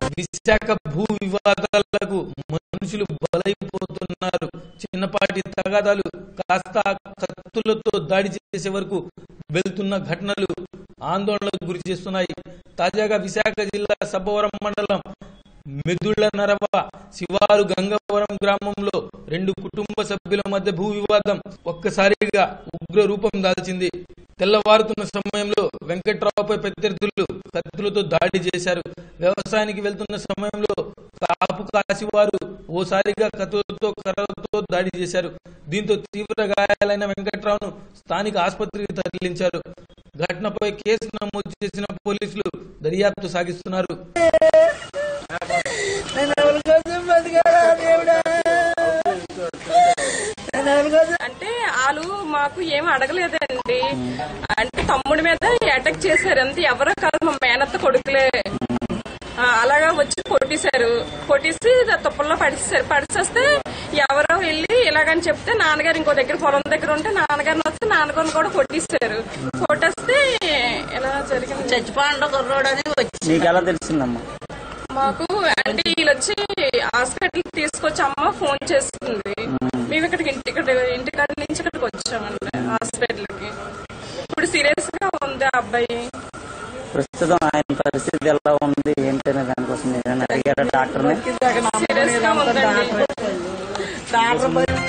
విశాఖ భూ వివాదాలకు మనుషులు బలైపోతున్నారు చిన్నపాటి తగాదాలు కాస్త కత్తులతో దాడి చేసే వరకు వెళ్తున్న ఘటనలు ఆందోళనకు గురి చేస్తున్నాయి తాజాగా విశాఖ జిల్లా సబ్బవరం మండలం మెదుళ్ల నరవ శివారు గంగవరం గ్రామంలో రెండు కుటుంబ సభ్యుల మధ్య భూ వివాదం ఒక్కసారిగా ఉగ్ర రూపం దాల్చింది తెల్లవారుతున్న సమయంలో వెంకట్రావుపై ప్రత్యర్థులు కత్తులతో దాడి చేశారు వ్యవసాయానికి వెళ్తున్న సమయంలో కాపు కాసివారు ఓసారిగా కత్తులతో కర్రలతో దాడి చేశారు దీంతో తీవ్ర గాయాలైన వెంకట్రావును స్థానిక ఆసుపత్రికి తరలించారు ఘటనపై కేసు నమోదు చేసిన పోలీసులు దర్యాప్తు సాగిస్తున్నారు నేను ఎవరి కోసం బతికాడా దేవుడా నేను ఎవరి కోసం అంటే వాళ్ళు మాకు ఏం అడగలేదండి అంటే తమ్ముడి మీద అటాక్ చేశారు అంతే ఎవరో కాదు మా మేనత్త కొడుకులే ఆ, అలాగా వచ్చి కొట్టేశారు కొట్టేసి తుప్పల్లో పడిస్తారు పడిచేస్తే ఎవరో వెళ్ళి ఇలాగని చెప్తే నాన్నగారు ఇంకో దగ్గర పొలం దగ్గర ఉంటే నాన్నగారిని వస్తే నాన్నగారిని కూడా కొట్టేశారు కొట్టేస్తే ఇలా జరిగింది చచ్చిపోండి కుర్రోడు అని వచ్చి నీకు ఎలా తెలిసిందమ్మా మాకు అంటే వీళ్ళు వచ్చి హాస్పిటల్ తీసుకొచ్చి అమ్మ ఫోన్ చేస్తుంది మేము ఇక్కడికి ఇంటి ఇక్కడ ఇంటికాడ నుంచి ఇక్కడికి వచ్చామండి హాస్పిటల్ కి ఇప్పుడు సీరియస్ గా ఉంది ఆ అబ్బాయి ప్రస్తుతం ఆయన పరిస్థితి ఎలా ఉంది ఏంటనే దానికోసం నేను అడిగారా డాక్టర్ని సీరియస్ గా ఉందండి డాక్టర్ పోయి